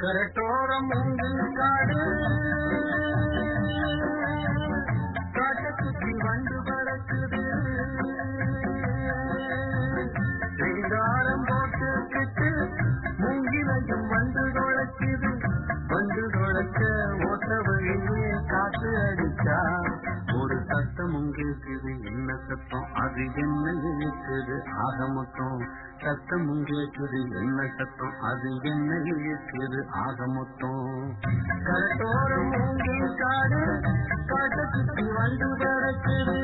கரட்டோரம் உங்கள் காடு காட்ட சுற்றி வந்து பறக்குது வெங்காரம் போட்டுக்கிட்டு மூங்கிலையும் வந்து தொலைக்குது வந்து தொலைக்க ஓட்ட வழியே காத்து அடிச்சா ஒரு சத்தம் கேக்குது என்ன சத்தம் அது என்ன இருக்குது ஆக மொத்தம் சத்தம் கேக்குது என்ன சத்தம் அது என்ன இருக்குது ஆக மொத்தம் கரட்டோரம் மூங்கில் காடு காட்ட சுத்தி வந்து பறக்குது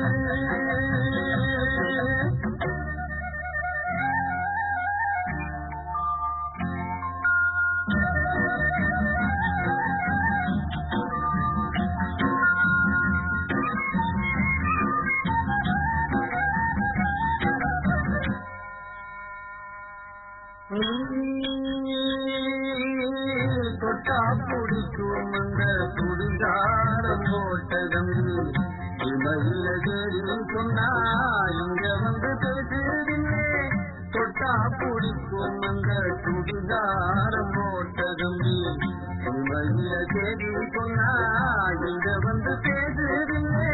தொட்டா பிடிக்கும் அந்த சுடுகாரம் போட்டதம் இமையில தேடி சொன்னா இங்க வந்து பேசுதில்லே தொட்டா பிடிக்கும் அந்த சுடுகாரம் போட்டதம் இமையில தேடி சொன்னா இங்க வந்து பேசுதில்லே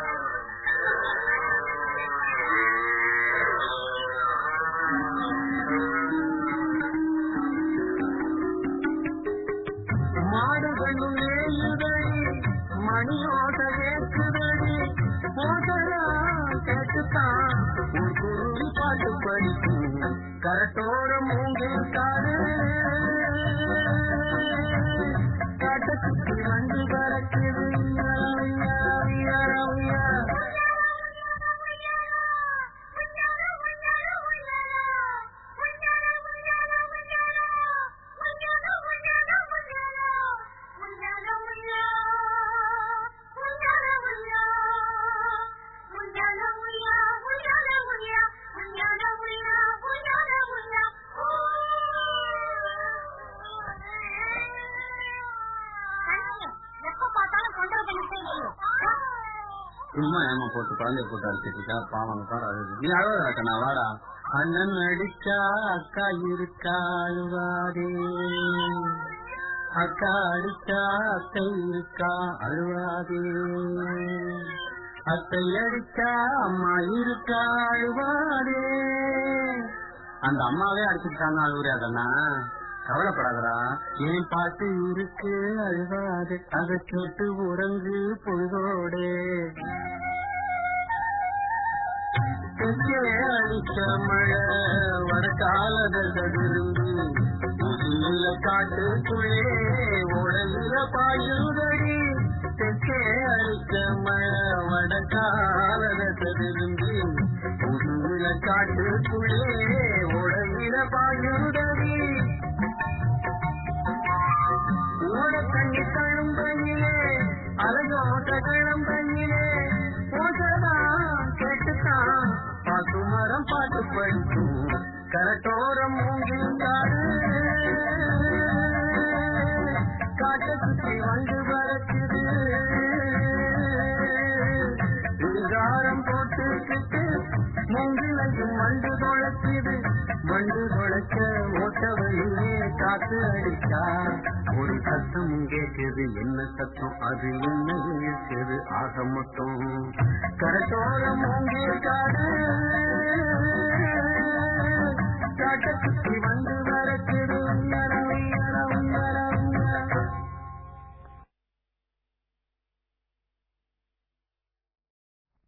மாடுகளும் மேயுதடி மணியோட கேட்குதடி போதரா கேட்டுத்தான் உன் குருவி பாட்டு படிக்கும் கரட்டோர மூங்கில் காடு காட்ட சுற்றி வந்து பறக்குது உய்யா, உய்யா, உய்யா. எப்ப பார்த்தாலும் தொந்தரவு பண்ணிட்டே இருக்கீங்க சும்மா ஏமா போட்டு குழந்தைய போட்டு அடிச்சிட்டு இருக்கா பாவம் அந்த பாடம் அழுது நீ அழுவ நான் வாடா அண்ணன் அடிச்சா அக்கா இருக்கா அழுவாதே அக்கா அடிச்சா அத்தை இருக்கா அழுவாதே அத்தை அடிச்சா அம்மா இருக்கா அழுவாதே அந்த அம்மாவே அடிச்சுட்டாங்க அழுவுறியாதண்ணா கவலைப்படாதடா என் பாட்டு இருக்கு அழுவாது அதை கேட்டு உறங்கு பொழுதோடே தெற்கே அடிச்ச மழை வடக்காலதிருந்து உள்ள காட்டுக்குள்ளே உடலில பாயுதடி தெற்கே அடிச்ச மழை வடக்காலதிருந்து உள்ள காட்டுக்குள்ளே உடலில பாயுதடி ஓட தண்ணி கழும்பையிலே அலையோட்ட கிளம்பையிலே போசதான் கேட்டுத்தான் பாட்டு மரம் பாட்டு படிக்கும் கரட்டோரம் மூங்கிங்காடு காட்ட சுற்றி வந்து பறக்குது விகாரம் போட்டுக்கிட்டு மூங்கிலையும் மண்டு தொலைக்குது மண்டு தொலைக்க ஓட்ட வழியே காத்து அடிச்சா ஒரு சத்தம் கேட்குது என்ன சத்தம் அது என்ன இருக்குது ஆக மொத்தம் கரட்டோரம் மூங்கில் காடு காட்ட